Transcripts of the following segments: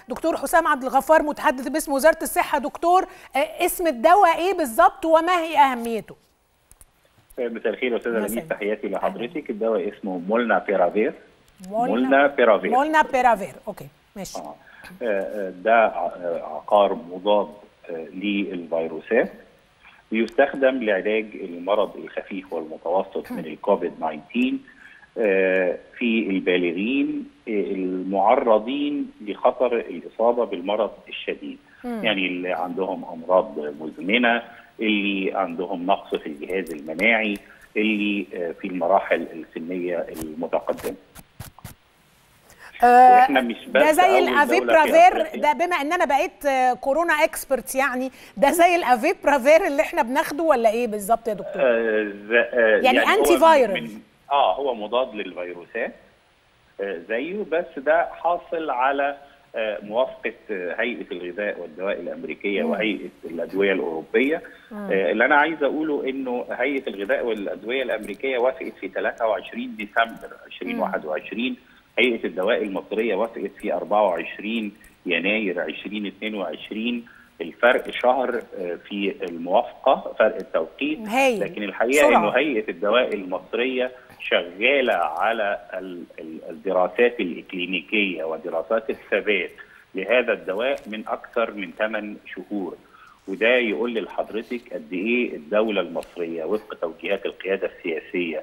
دكتور حسام عبد الغفار متحدث باسم وزاره الصحه دكتور اسم الدواء ايه بالظبط وما هي اهميته مساء الخير يا استاذه لميس تحياتي لحضرتك الدواء اسمه مولنا بيرافير مولنا بيرافير مولنا بيرافير اوكي ماشي آه. ده عقار مضاد للفيروسات بيستخدم لعلاج المرض الخفيف والمتوسط من الكوفيد 19 في البالغين المعرضين لخطر الاصابه بالمرض الشديد م. يعني اللي عندهم امراض مزمنه اللي عندهم نقص في الجهاز المناعي اللي في المراحل السنيه المتقدمه احنا مش بس ده زي الافيبرافير ده بما ان انا بقيت كورونا اكسبرت يعني ده زي الافيبرافير اللي احنا بناخده ولا ايه بالظبط يا دكتور؟ آه آه يعني, يعني انتي فايرال اه هو مضاد للفيروسات آه زيه بس ده حاصل على آه موافقه هيئه الغذاء والدواء الامريكيه مم. وهيئه الادويه الاوروبيه آه اللي انا عايز اقوله انه هيئه الغذاء والادويه الامريكيه وافقت في 23 ديسمبر 2021 هيئه الدواء المصريه وافقت في 24 يناير 2022 الفرق شهر في الموافقه فرق التوقيت هي. لكن الحقيقه انه هيئه الدواء المصريه شغاله على الدراسات الاكلينيكيه ودراسات الثبات لهذا الدواء من اكثر من 8 شهور وده يقول لحضرتك قد ايه الدوله المصريه وفق توجيهات القياده السياسيه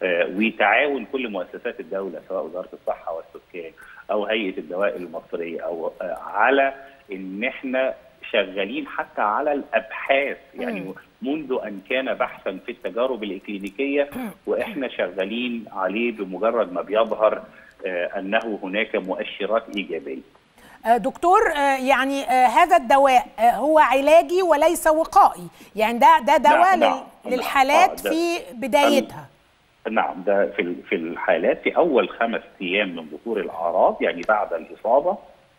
وتعاون كل مؤسسات الدوله سواء وزاره الصحه والسكان او هيئه الدواء المصريه او على ان احنا شغالين حتى على الابحاث يعني منذ ان كان بحثا في التجارب الاكلينيكيه واحنا شغالين عليه بمجرد ما بيظهر انه هناك مؤشرات ايجابيه. دكتور يعني هذا الدواء هو علاجي وليس وقائي يعني ده ده دواء نعم للحالات نعم في بدايتها نعم ده في في الحالات في اول خمس ايام من ظهور الاعراض يعني بعد الاصابه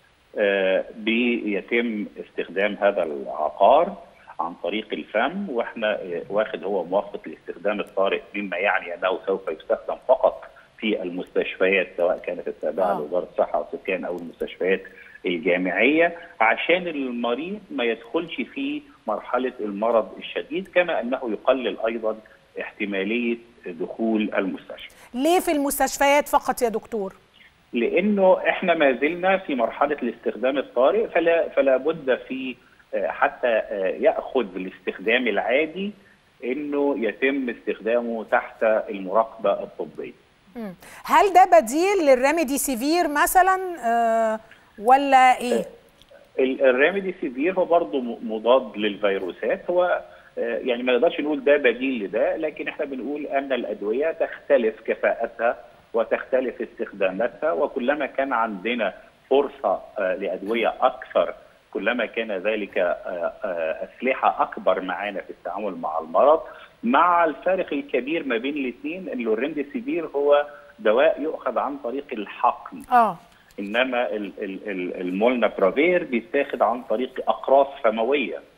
آه بيتم استخدام هذا العقار عن طريق الفم واحنا آه واخد هو موافقه الاستخدام الطارئ مما يعني انه سوف يستخدم فقط في المستشفيات سواء كانت التابعه آه. لوزاره الصحه والسكان او المستشفيات الجامعيه عشان المريض ما يدخلش في مرحله المرض الشديد كما انه يقلل ايضا احتماليه دخول المستشفى. ليه في المستشفيات فقط يا دكتور؟ لانه احنا ما زلنا في مرحله الاستخدام الطارئ فلا فلا بد في حتى ياخذ الاستخدام العادي انه يتم استخدامه تحت المراقبه الطبيه. هل ده بديل للريميدي سيفير مثلا ولا ايه؟ الريميدي سيفير هو برضه مضاد للفيروسات هو يعني ما نقدرش نقول ده بديل لده لكن احنا بنقول ان الادويه تختلف كفاءتها وتختلف استخداماتها وكلما كان عندنا فرصه لادويه اكثر كلما كان ذلك اسلحه اكبر معانا في التعامل مع المرض مع الفارق الكبير ما بين الاثنين ان الريمديسيفير هو دواء يؤخذ عن طريق الحقن اه انما المولنا برافير بيتاخد عن طريق اقراص فمويه